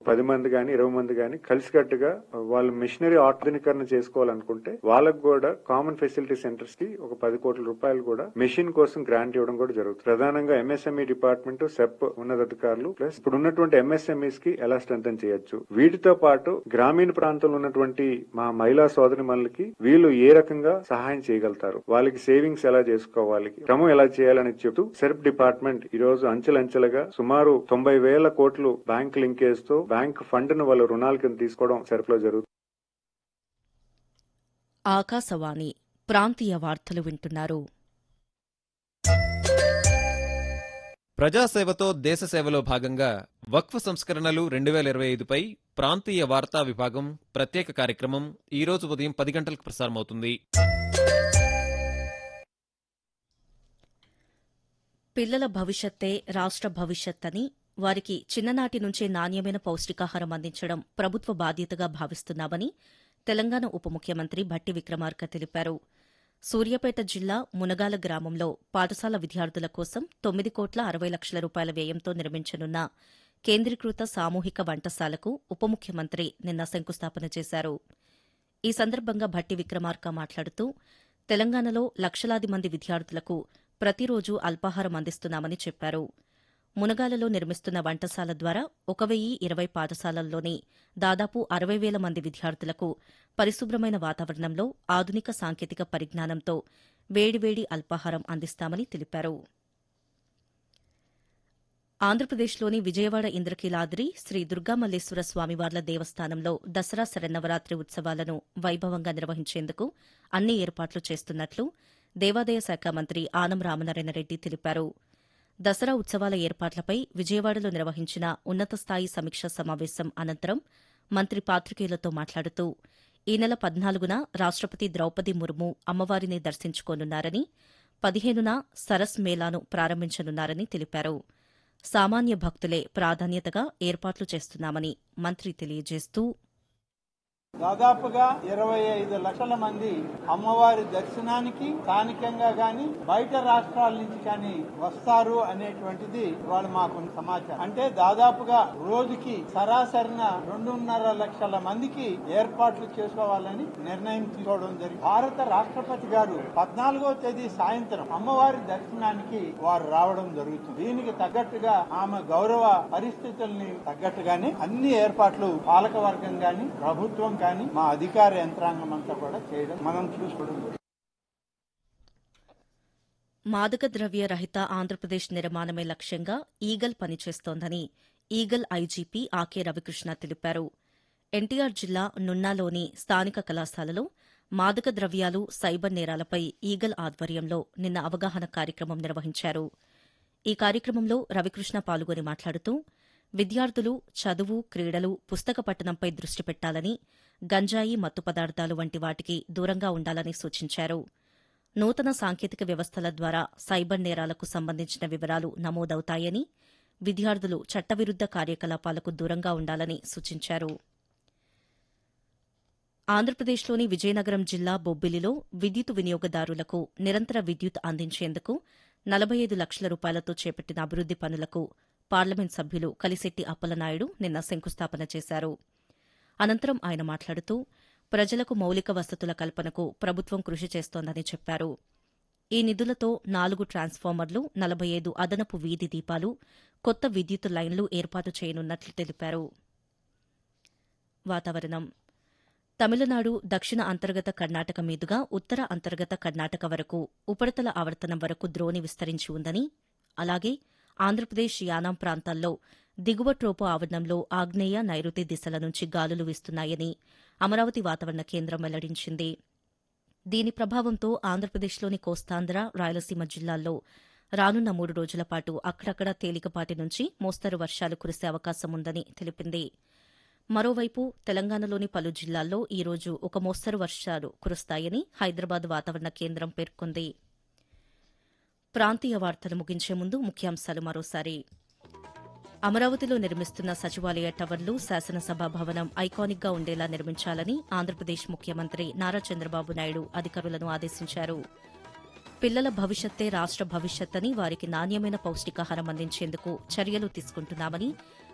పది మంది గాని ఇరవై మంది గాని కలిసికట్టుగా వాళ్ళు మిషనరీ ఆధునీకరణ చేసుకోవాలనుకుంటే వాళ్ళకు కూడా కామన్ ఫెసిలిటీ సెంటర్స్ కి ఒక పది కోట్ల రూపాయలు కూడా మెషిన్ కోసం గ్రాంట్ ఇవ్వడం కూడా జరుగుతుంది ప్రధానంగా ఎంఎస్ఎంఈ డిపార్ట్మెంట్ సెప్ ఉన్నతాధికారులు ప్లస్ ఇప్పుడు ఉన్నటువంటి ఎంఎస్ఎంఈస్ కి ఎలా స్ట్రెంథన్ చేయొచ్చు వీటితో పాటు గ్రామీణ ప్రాంతంలో ఉన్నటువంటి మా మహిళా సోదరి మనలకి వీళ్ళు ఏ రకంగా సహాయం చేయగలుగుతారు వాళ్ళకి సేవింగ్స్ ఎలా చేసుకోవాలి క్రమం ఎలా చేయాలని చెబుతూ సెర్ప్ డిపార్ట్మెంట్ ఈ రోజు అంచెలంచెలుగా సుమారు తొంభై వేల కోట్లు బ్యాంక్ లింకేజ్ తో బ్యాంక్ ఫండ్ ను వాళ్ళు రుణాల కింద తీసుకోవడం సెర్ప్ లో జరుగుతుంది ఆకాశవాణి ప్రాంతీయ వార్తలు వింటున్నారు ప్రజాసేవతో దేశ సేవలో భాగంగా వక్ఫ్ సంస్కరణలు రెండు వేల ఇరవై ఐదుపై ప్రాంతీయ వార్తా విభాగం ప్రత్యేక కార్యక్రమం ఈ రోజు ఉదయం పది గంటలకు ప్రసారమవుతుంది పిల్లల భవిష్యత్తే రాష్ట్ర భవిష్యత్ అని వారికి చిన్ననాటి నుంచే నాణ్యమైన పౌష్టికాహారం అందించడం ప్రభుత్వ బాధ్యతగా భావిస్తున్నామని తెలంగాణ ఉప ముఖ్యమంత్రి భట్టి విక్రమార్క తెలిపారు సూర్యాపేట జిల్లా మునగాల గ్రామంలో పాఠశాల విద్యార్థుల కోసం తొమ్మిది కోట్ల అరవై లక్షల రూపాయల వ్యయంతో నిర్మించనున్న కేంద్రీకృత సామూహిక వంటశాలకు ఉప ముఖ్యమంత్రి నిన్న శంకుస్థాపన చేశారు ఈ సందర్భంగా భట్టి విక్రమార్క మాట్లాడుతూ తెలంగాణలో లక్షలాది మంది విద్యార్థులకు ప్రతిరోజు అల్పాహారం అందిస్తున్నామని చెప్పారు మునగాలలో నిర్మిస్తున్న వంటశాల ద్వారా ఒక వెయ్యి ఇరవై పాఠశాలల్లోని దాదాపు అరవై వేల మంది విద్యార్థులకు పరిశుభ్రమైన వాతావరణంలో ఆధునిక సాంకేతిక పరిజ్ఞానంతో వేడివేడి అల్పాహారం అందిస్తామని తెలిపారు ఆంధ్రప్రదేశ్లోని విజయవాడ ఇంద్రకీలాద్రి శ్రీ దుర్గామల్లేశ్వర స్వామివార్ల దేవస్థానంలో దసరా శరన్నవరాత్రి ఉత్సవాలను వైభవంగా నిర్వహించేందుకు అన్ని ఏర్పాట్లు చేస్తున్నట్లు దేవాదాయ శాఖ మంత్రి ఆనం రామనారాయణరెడ్డి తెలిపారు దసరా ఉత్సవాల ఏర్పాట్లపై విజయవాడలో నిర్వహించిన ఉన్నతస్థాయి సమీక్షా సమావేశం అనంతరం మంత్రి పాత్రికేయులతో మాట్లాడుతూ ఈ నెల పద్నాలుగున రాష్టపతి ద్రౌపది ముర్ము అమ్మవారిని దర్శించుకోనున్నారని పదిహేనున సరస్ మేళాను ప్రారంభించనున్నారని తెలిపారు సామాన్య భక్తులే ప్రాధాన్యతగా ఏర్పాట్లు చేస్తున్నామని మంత్రి తెలియజేస్తూ దాదాపుగా ఇరవై ఐదు లక్షల మంది అమ్మవారి దర్శనానికి స్థానికంగా గాని బయట రాష్ట్రాల నుంచి కానీ వస్తారు అనేటువంటిది వాళ్ళు మాకు సమాచారం అంటే దాదాపుగా రోజుకి సరాసరిన రెండున్నర లక్షల మందికి ఏర్పాట్లు చేసుకోవాలని నిర్ణయం తీసుకోవడం జరిగింది భారత రాష్ట్రపతి గారు పద్నాలుగో తేదీ సాయంత్రం అమ్మవారి దర్శనానికి వారు రావడం జరుగుతుంది దీనికి తగ్గట్టుగా ఆమె గౌరవ పరిస్థితుల్ని తగ్గట్టుగానే అన్ని ఏర్పాట్లు పాలక వర్గం గాని ప్రభుత్వం కానీ మా అధికార యంత్రాంగం అంతా కూడా చేయడం మనం చూసుకోవడం జరుగుతుంది. మాదక ద్రవ్య రహిత ఆంధ్రప్రదేశ్ నిర్మాణమే లక్ష్యంగా ఈగల్ పనిచేస్తోందని ఈగల్ ఐజీపీ ఆకే రవికృష్ణ తెలిపారు ఎన్టీఆర్ జిల్లా నున్నాలోని స్థానిక కళాశాలలో మాదక ద్రవ్యాలు సైబర్ నేరాలపై ఈగల్ ఆధ్వర్యంలో నిన్న అవగాహన కార్యక్రమం నిర్వహించారు ఈ కార్యక్రమంలో రవికృష్ణ పాల్గొని మాట్లాడుతూ విద్యార్థులు చదువు క్రీడలు పుస్తక పఠనంపై దృష్టి పెట్టాలని గంజాయి మత్తు పదార్థాలు వంటి వాటికి దూరంగా ఉండాలని సూచించారు నూతన సాంకేతిక వ్యవస్థల ద్వారా సైబర్ నేరాలకు సంబంధించిన వివరాలు నమోదవుతాయని విద్యార్థులు చట్టవిరుద్ద కార్యకలాపాలకు దూరంగా ఉండాలని సూచించారు ఆంధ్రప్రదేశ్లోని విజయనగరం జిల్లా బొబ్బిలిలో విద్యుత్ వినియోగదారులకు నిరంతర విద్యుత్ అందించేందుకు నలభై ఐదు లక్షల రూపాయలతో చేపట్టిన అభివృద్ది పనులకు పార్లమెంట్ సభ్యులు కలిశెట్టి అప్పలనాయుడు నిన్న శంకుస్థాపన చేశారు అనంతరం ఆయన మాట్లాడుతూ ప్రజలకు మౌలిక వసతుల కల్పనకు ప్రభుత్వం కృషి చేస్తోందని చెప్పారు ఈ నిధులతో నాలుగు ట్రాన్స్ఫార్మర్లు నలభై ఐదు అదనపు వీధి దీపాలు కొత్త విద్యుత్ లైన్లు ఏర్పాటు చేయనున్నట్లు తెలిపారు వాతావరణం తమిళనాడు దక్షిణ అంతర్గత కర్ణాటక మీదుగా ఉత్తర అంతర్గత కర్ణాటక వరకు ఉపరితల ఆవర్తనం వరకు ద్రోణి విస్తరించి ఉందని అలాగే ఆంధ్రప్రదేశ్ యానాం ప్రాంతాల్లో దిగువ ట్రోపో ఆవరణంలో ఆగ్నేయ నైరుతి దిశల నుంచి గాలులు వీస్తున్నాయని అమరావతి వాతావరణ కేంద్రం వెల్లడించింది దీని ప్రభావంతో ఆంధ్రప్రదేశ్లోని కోస్తాంధ్ర రాయలసీమ జిల్లాల్లో రానున్న మూడు రోజుల పాటు అక్కడక్కడ తేలికపాటి నుంచి మోస్తరు వర్షాలు కురిసే అవకాశం ఉందని తెలిపింది మరోవైపు తెలంగాణలోని పలు జిల్లాల్లో ఈ రోజు ఒక మోస్తరు వర్షాలు కురుస్తాయని హైదరాబాద్ వాతావరణ కేంద్రం పేర్కొంది ప్రాంతీయ వార్తలు ముగించే ముందు ముఖ్యాంశాలు మరోసారి అమరావతిలో నిర్మిస్తున్న సచివాలయ టవర్లు శాసనసభ భవనం ఐకానిక్ గా ఉండేలా నిర్మించాలని ఆంధ్రప్రదేశ్ ముఖ్యమంత్రి నారా చంద్రబాబు నాయుడు అధికారులను ఆదేశించారు పిల్లల భవిష్యత్తే రాష్ట భవిష్యత్ అని వారికి నాణ్యమైన పౌష్టికాహారం అందించేందుకు చర్యలు తీసుకుంటున్నామని